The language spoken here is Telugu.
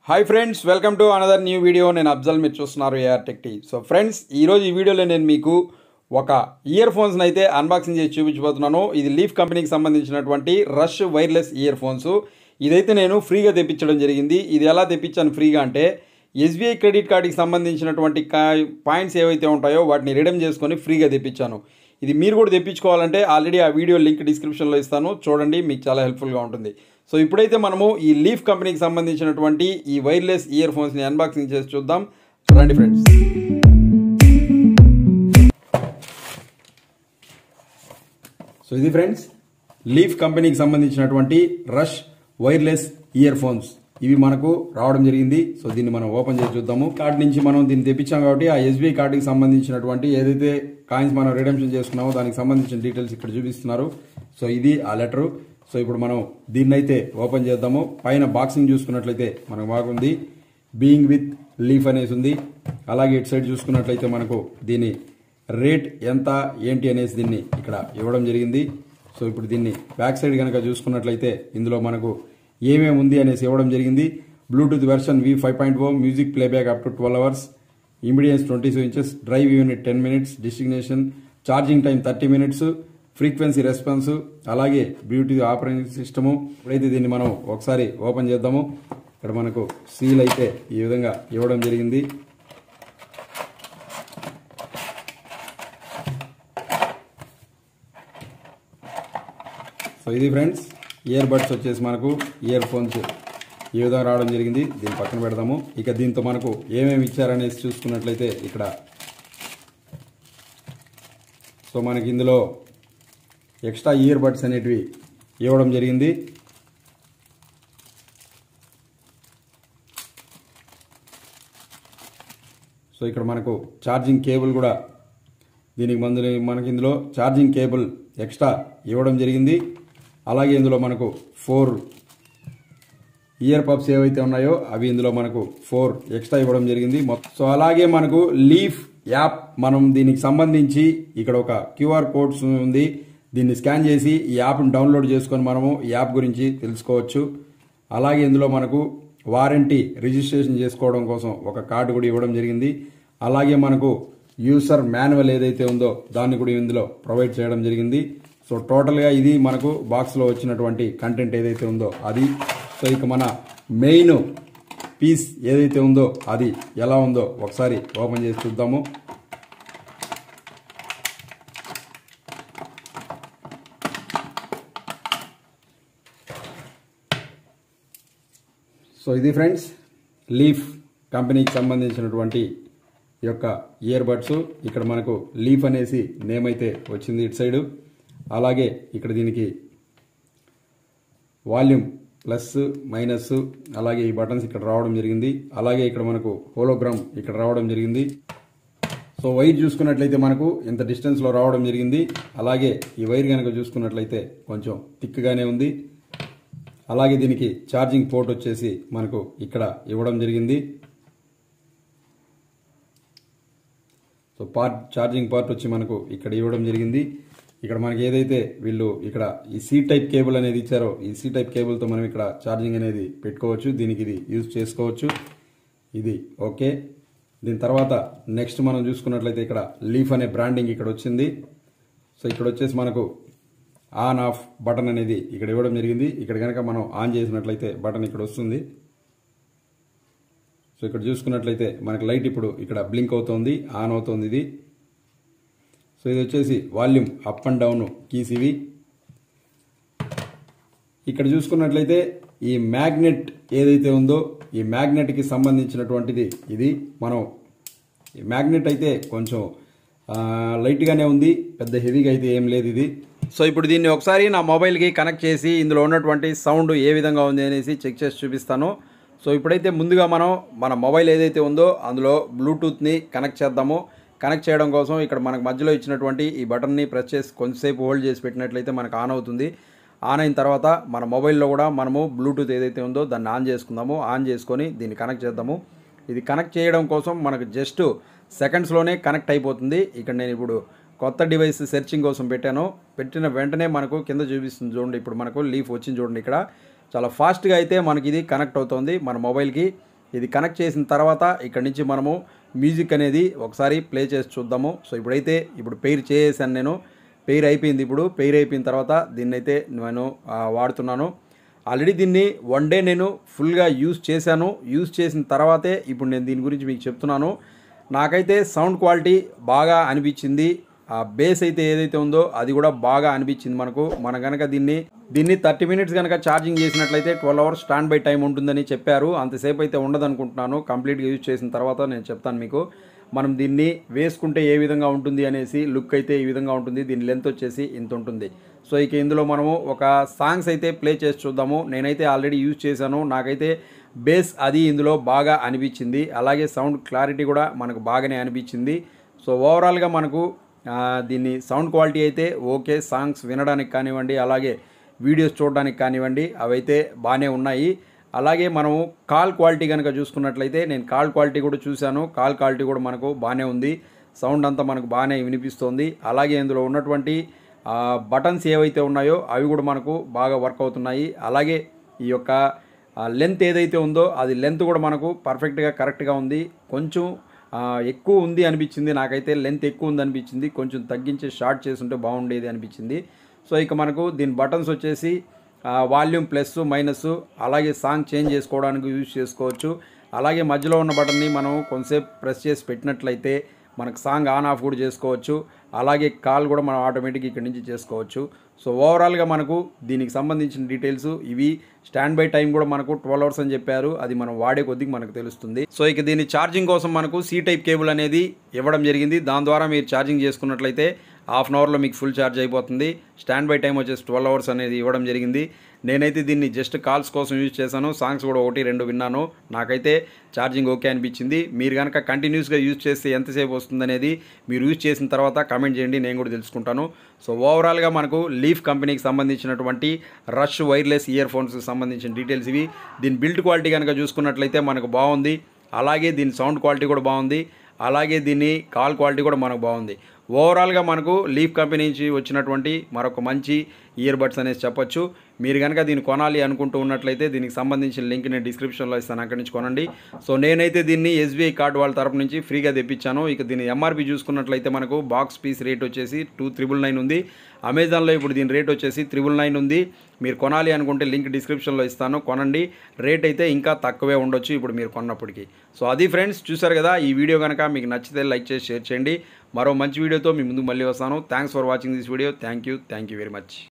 hi friends welcome to another new video నేను అఫ్జల్ మీరు చూస్తున్నారు ఏఆర్ టెక్టీ సో ఫ్రెండ్స్ ఈరోజు ఈ వీడియోలో నేను మీకు ఒక ఇయర్ ఫోన్స్ని అయితే అన్బాక్సింగ్ చేసి చూపించబోతున్నాను ఇది లీఫ్ కంపెనీకి సంబంధించినటువంటి రష్ వైర్లెస్ ఇయర్ ఫోన్స్ ఇదైతే నేను ఫ్రీగా తెప్పించడం జరిగింది ఇది ఎలా తెప్పించాను ఫ్రీగా అంటే ఎస్బీఐ క్రెడిట్ కార్డుకి సంబంధించినటువంటి కా పాయింట్స్ ఏవైతే ఉంటాయో వాటిని రిడమ్ చేసుకొని ఫ్రీగా తెప్పించాను ఇది మీరు కూడా తెప్పించుకోవాలంటే ఆల్రెడీ ఆ వీడియో లింక్ డిస్క్రిప్షన్లో ఇస్తాను చూడండి మీకు చాలా హెల్ప్ఫుల్గా ఉంటుంది సో ఇప్పుడైతే మనము ఈ లీఫ్ కంపెనీకి సంబంధించినటువంటి ఈ వైర్లెస్ ఇయర్ ఫోన్స్ని అన్బాక్సింగ్ చేసి చూద్దాం రండి ఫ్రెండ్స్ సో ఇది ఫ్రెండ్స్ లీఫ్ కంపెనీకి సంబంధించినటువంటి రష్ వైర్లెస్ ఇయర్ ఫోన్స్ ఇవి మనకు రావడం జరిగింది సో దీన్ని మనం ఓపెన్ చేసి చూద్దాము కార్డ్ నుంచి మనం దీన్ని తెప్పించాం కాబట్టి ఆ ఎస్బీఐ కార్డుకి సంబంధించినటువంటి ఏదైతే కాయిన్స్ మనం రిడమ్షన్ చేసుకున్నామో దానికి సంబంధించిన డీటెయిల్స్ ఇక్కడ చూపిస్తున్నారు సో ఇది ఆ లెటరు సో ఇప్పుడు మనం దీన్ని అయితే ఓపెన్ చేద్దాము పైన బాక్సింగ్ చూసుకున్నట్లయితే మనకు బాగుంది బీయింగ్ విత్ లీఫ్ అనేసి ఉంది అలాగే ఇటు సైడ్ చూసుకున్నట్లయితే మనకు దీని రేట్ ఎంత ఏంటి అనేసి దీన్ని ఇక్కడ ఇవ్వడం జరిగింది సో ఇప్పుడు దీన్ని బ్యాక్ సైడ్ కనుక చూసుకున్నట్లయితే ఇందులో మనకు ఏమేమి ఉంది అనేసి ఇవ్వడం జరిగింది Bluetooth version v five point o music playback up to twelve hours impedance twenty two inches drive unit ten minutes డిస్టిగ్నేషన్ charging time thirty minutes frequency response అలాగే బ్యూటీ ఆపరేటింగ్ సిస్టము ఇప్పుడైతే దీన్ని మనం ఒకసారి ఓపెన్ చేద్దాము ఇక్కడ మనకు సీల్ అయితే ఈ విధంగా ఇవ్వడం జరిగింది సో ఇది ఫ్రెండ్స్ ఇయర్ బడ్స్ వచ్చేసి మనకు ఇయర్ ఫోన్స్ ఈ విధంగా రావడం జరిగింది దీన్ని పక్కన పెడదాము ఇక దీంతో మనకు ఏమేమి ఇచ్చారనేసి చూసుకున్నట్లయితే ఇక్కడ సో మనకి ఇందులో ఎక్స్ట్రా ఇయర్ బడ్స్ అనేటివి ఇవ్వడం జరిగింది సో ఇక్కడ మనకు ఛార్జింగ్ కేబుల్ కూడా దీనికి మందు మనకి ఇందులో ఛార్జింగ్ కేబుల్ ఎక్స్ట్రా ఇవ్వడం జరిగింది అలాగే ఇందులో మనకు ఫోర్ ఇయర్ పప్స్ ఏవైతే ఉన్నాయో అవి ఇందులో మనకు ఫోర్ ఎక్స్ట్రా ఇవ్వడం జరిగింది మొత్తం సో అలాగే మనకు లీఫ్ యాప్ మనం దీనికి సంబంధించి ఇక్కడ ఒక క్యూఆర్ కోడ్స్ ఉంది దీన్ని స్కాన్ చేసి ఈ యాప్ని డౌన్లోడ్ చేసుకొని మనము ఈ యాప్ గురించి తెలుసుకోవచ్చు అలాగే ఇందులో మనకు వారంటీ రిజిస్ట్రేషన్ చేసుకోవడం కోసం ఒక కార్డు కూడా ఇవ్వడం జరిగింది అలాగే మనకు యూసర్ మాన్యువల్ ఏదైతే ఉందో దాన్ని కూడా ఇందులో ప్రొవైడ్ చేయడం జరిగింది సో టోటల్గా ఇది మనకు బాక్స్లో వచ్చినటువంటి కంటెంట్ ఏదైతే ఉందో అది సో ఇక మన మెయిన్ పీస్ ఏదైతే ఉందో అది ఎలా ఉందో ఒకసారి ఓపెన్ చేసి చూద్దాము సో ఇది ఫ్రెండ్స్ లీఫ్ కంపెనీకి సంబంధించినటువంటి ఈ యొక్క ఇయర్ బడ్స్ ఇక్కడ మనకు లీఫ్ అనేసి నేమ్ అయితే వచ్చింది ఇటు సైడు అలాగే ఇక్కడ దీనికి వాల్యూమ్ ప్లస్ మైనస్ అలాగే ఈ బటన్స్ ఇక్కడ రావడం జరిగింది అలాగే ఇక్కడ మనకు హోలోగ్రామ్ ఇక్కడ రావడం జరిగింది సో వైర్ చూసుకున్నట్లయితే మనకు ఇంత డిస్టెన్స్లో రావడం జరిగింది అలాగే ఈ వైర్ కనుక చూసుకున్నట్లయితే కొంచెం థిక్గానే ఉంది అలాగే దీనికి ఛార్జింగ్ పోర్ట్ వచ్చేసి మనకు ఇక్కడ ఇవ్వడం జరిగింది సో పార్ట్ ఛార్జింగ్ పార్ట్ వచ్చి మనకు ఇక్కడ ఇవ్వడం జరిగింది ఇక్కడ మనకి ఏదైతే వీళ్ళు ఇక్కడ ఈ సీ టైప్ కేబుల్ అనేది ఇచ్చారో ఈ సీ టైప్ కేబుల్తో మనం ఇక్కడ ఛార్జింగ్ అనేది పెట్టుకోవచ్చు దీనికి ఇది యూజ్ చేసుకోవచ్చు ఇది ఓకే దీని తర్వాత నెక్స్ట్ మనం చూసుకున్నట్లయితే ఇక్కడ లీఫ్ అనే బ్రాండింగ్ ఇక్కడ వచ్చింది సో ఇక్కడ వచ్చేసి మనకు ఆన్ ఆఫ్ బటన్ అనేది ఇక్కడ ఇవ్వడం జరిగింది ఇక్కడ కనుక మనం ఆన్ చేసినట్లయితే బటన్ ఇక్కడ వస్తుంది సో ఇక్కడ చూసుకున్నట్లయితే మనకి లైట్ ఇప్పుడు ఇక్కడ బ్లింక్ అవుతోంది ఆన్ అవుతోంది ఇది సో ఇది వచ్చేసి volume up and down keys ఇవి ఇక్కడ చూసుకున్నట్లయితే ఈ మ్యాగ్నెట్ ఏదైతే ఉందో ఈ మ్యాగ్నెట్కి సంబంధించినటువంటిది ఇది మనం ఈ మ్యాగ్నెట్ అయితే కొంచెం లైట్గానే ఉంది పెద్ద హెవీగా అయితే ఏం లేదు ఇది సో ఇప్పుడు దీన్ని ఒకసారి నా మొబైల్కి కనెక్ట్ చేసి ఇందులో ఉన్నటువంటి సౌండ్ ఏ విధంగా ఉంది అనేసి చెక్ చేసి చూపిస్తాను సో ఇప్పుడైతే ముందుగా మనం మన మొబైల్ ఏదైతే ఉందో అందులో బ్లూటూత్ని కనెక్ట్ చేద్దాము కనెక్ట్ చేయడం కోసం ఇక్కడ మనకు మధ్యలో ఇచ్చినటువంటి ఈ బటన్ని ప్రెస్ చేసి కొంచెంసేపు హోల్డ్ చేసి పెట్టినట్లయితే మనకు ఆన్ అవుతుంది ఆన్ అయిన తర్వాత మన మొబైల్లో కూడా మనము బ్లూటూత్ ఏదైతే ఉందో దాన్ని ఆన్ చేసుకుందాము ఆన్ చేసుకొని దీన్ని కనెక్ట్ చేద్దాము ఇది కనెక్ట్ చేయడం కోసం మనకు జస్ట్ సెకండ్స్లోనే కనెక్ట్ అయిపోతుంది ఇక్కడ నేను ఇప్పుడు కొత్త డివైస్ సెర్చింగ్ కోసం పెట్టాను పెట్టిన వెంటనే మనకు కింద చూపిస్తుంది చూడండి ఇప్పుడు మనకు లీఫ్ వచ్చింది చూడండి ఇక్కడ చాలా ఫాస్ట్గా అయితే మనకి ఇది కనెక్ట్ అవుతుంది మన మొబైల్కి ఇది కనెక్ట్ చేసిన తర్వాత ఇక్కడ నుంచి మనము మ్యూజిక్ అనేది ఒకసారి ప్లే చేసి చూద్దాము సో ఇప్పుడైతే ఇప్పుడు పెయిర్ చేసాను నేను పెయిర్ అయిపోయింది ఇప్పుడు పెయిర్ అయిపోయిన తర్వాత దీన్ని అయితే నేను ఆ, వాడుతున్నాను ఆల్రెడీ దీన్ని వన్ డే నేను ఫుల్గా యూజ్ చేశాను యూజ్ చేసిన తర్వాతే ఇప్పుడు నేను దీని గురించి మీకు చెప్తున్నాను నాకైతే సౌండ్ క్వాలిటీ బాగా అనిపించింది ఆ బేస్ అయితే ఏదైతే ఉందో అది కూడా బాగా అనిపించింది మనకు మన కనుక దీన్ని దీన్ని థర్టీ మినిట్స్ కనుక ఛార్జింగ్ చేసినట్లయితే twelve hours standby time ఉంటుందని చెప్పారు అంతసేపు అయితే ఉండదు అనుకుంటున్నాను కంప్లీట్గా యూజ్ చేసిన తర్వాత నేను చెప్తాను మీకు మనం దీన్ని వేసుకుంటే ఏ విధంగా ఉంటుంది అనేసి లుక్ అయితే ఈ విధంగా ఉంటుంది దీని లెంత్ వచ్చేసి ఇంత ఉంటుంది సో ఇక ఇందులో మనము ఒక సాంగ్స్ అయితే ప్లే చేసి చూద్దాము నేనైతే ఆల్రెడీ యూజ్ చేశాను నాకైతే బేస్ అది ఇందులో బాగా అనిపించింది అలాగే సౌండ్ క్లారిటీ కూడా మనకు బాగానే అనిపించింది సో ఓవరాల్గా మనకు ఆ, దీన్ని సౌండ్ క్వాలిటీ అయితే ఓకే సాంగ్స్ వినడానికి కానివ్వండి అలాగే వీడియోస్ చూడడానికి కానివ్వండి అవైతే బాగానే ఉన్నాయి అలాగే మనము కాల్ క్వాలిటీ కనుక చూసుకున్నట్లయితే నేను కాల్ క్వాలిటీ కూడా చూశాను కాల్ క్వాలిటీ కూడా మనకు బాగానే ఉంది సౌండ్ అంతా మనకు బాగానే వినిపిస్తోంది అలాగే ఇందులో ఉన్నటువంటి బటన్స్ ఏవైతే ఉన్నాయో అవి కూడా మనకు బాగా వర్క్ అవుతున్నాయి అలాగే ఈ యొక్క లెంత్ ఏదైతే ఉందో అది లెంత్ కూడా మనకు పర్ఫెక్ట్గా కరెక్ట్గా ఉంది కొంచెం ఆ, ఎక్కువ ఉంది అనిపించింది నాకైతే లెంత్ ఎక్కువ ఉంది అనిపించింది కొంచెం తగ్గించి షార్ట్ చేసుంటే బాగుండేది అనిపించింది సో ఇక మనకు దీని బటన్స్ వచ్చేసి వాల్యూమ్ ప్లస్ మైనస్ అలాగే సాంగ్ చేంజ్ చేసుకోవడానికి యూజ్ చేసుకోవచ్చు అలాగే మధ్యలో ఉన్న బటన్ని మనం కొంతసేపు ప్రెస్ చేసి పెట్టినట్లయితే మనకు సాంగ్ ఆన్ ఆఫ్ కూడా చేసుకోవచ్చు అలాగే కాల్ కూడా మనం ఆటోమేటిక్ ఇక్కడ నుంచి చేసుకోవచ్చు సో ఓవరాల్గా మనకు దీనికి సంబంధించిన డీటెయిల్స్ ఇవి స్టాండ్ బై టైం కూడా మనకు ట్వెల్వ్ అవర్స్ అని చెప్పారు అది మనం వాడే కొద్దిగా మనకు తెలుస్తుంది సో ఇక దీని ఛార్జింగ్ కోసం మనకు సి టైప్ కేబుల్ అనేది ఇవ్వడం జరిగింది దాని ద్వారా మీరు ఛార్జింగ్ చేసుకున్నట్లయితే హాఫ్ అన్ అవర్లో మీకు ఫుల్ ఛార్జ్ అయిపోతుంది స్టాండ్ బై టైం వచ్చేసి ట్వెల్వ్ అవర్స్ అనేది ఇవ్వడం జరిగింది నేనైతే దీన్ని జస్ట్ కాల్స్ కోసం యూజ్ చేశాను సాంగ్స్ కూడా ఒకటి రెండు విన్నాను నాకైతే ఛార్జింగ్ ఓకే అనిపించింది మీరు కనుక కంటిన్యూస్గా యూజ్ చేస్తే ఎంతసేపు వస్తుందనేది మీరు యూజ్ చేసిన తర్వాత కామెంట్ చేయండి నేను కూడా తెలుసుకుంటాను సో ఓవరాల్గా మనకు లీఫ్ కంపెనీకి సంబంధించినటువంటి రష్ వైర్లెస్ ఇయర్ ఫోన్స్కి సంబంధించిన డీటెయిల్స్ ఇవి దీని బిల్డ్ క్వాలిటీ కనుక చూసుకున్నట్లయితే మనకు బాగుంది అలాగే దీని సౌండ్ క్వాలిటీ కూడా బాగుంది అలాగే దీని కాల్ క్వాలిటీ కూడా మనకు బాగుంది ఓవరాల్గా మనకు లీఫ్ కంపెనీ నుంచి వచ్చినటువంటి మరొక మంచి ఇయర్ బడ్స్ అనేసి చెప్పొచ్చు మీరు కనుక దీన్ని కొనాలి అనుకుంటూ ఉన్నట్లయితే దీనికి సంబంధించిన లింక్ నేను డిస్క్రిప్షన్లో ఇస్తాను అక్కడి నుంచి కొనండి సో నేనైతే దీన్ని ఎస్బీఐ కార్డు వాళ్ళ తరపు నుంచి ఫ్రీగా తెప్పించాను ఇక దీని ఎంఆర్పి చూసుకున్నట్లయితే మనకు బాక్స్ పీస్ రేట్ వచ్చేసి టూ త్రిబుల్ నైన్ ఉంది అమెజాన్లో ఇప్పుడు దీని రేట్ వచ్చేసి త్రిబుల్ నైన్ ఉంది మీరు కొనాలి అనుకుంటే లింక్ డిస్క్రిప్షన్లో ఇస్తాను కొనండి రేట్ అయితే ఇంకా తక్కువే ఉండొచ్చు ఇప్పుడు మీరు కొన్నప్పటికీ సో అది ఫ్రెండ్స్ చూసారు కదా ఈ వీడియో కనుక మీకు నచ్చితే లైక్ చేసి షేర్ చేయండి మరో మంచి వీడియోతో మీ ముందుకు మళ్ళీ వస్తాను thanks for watching this video thank you thank you very much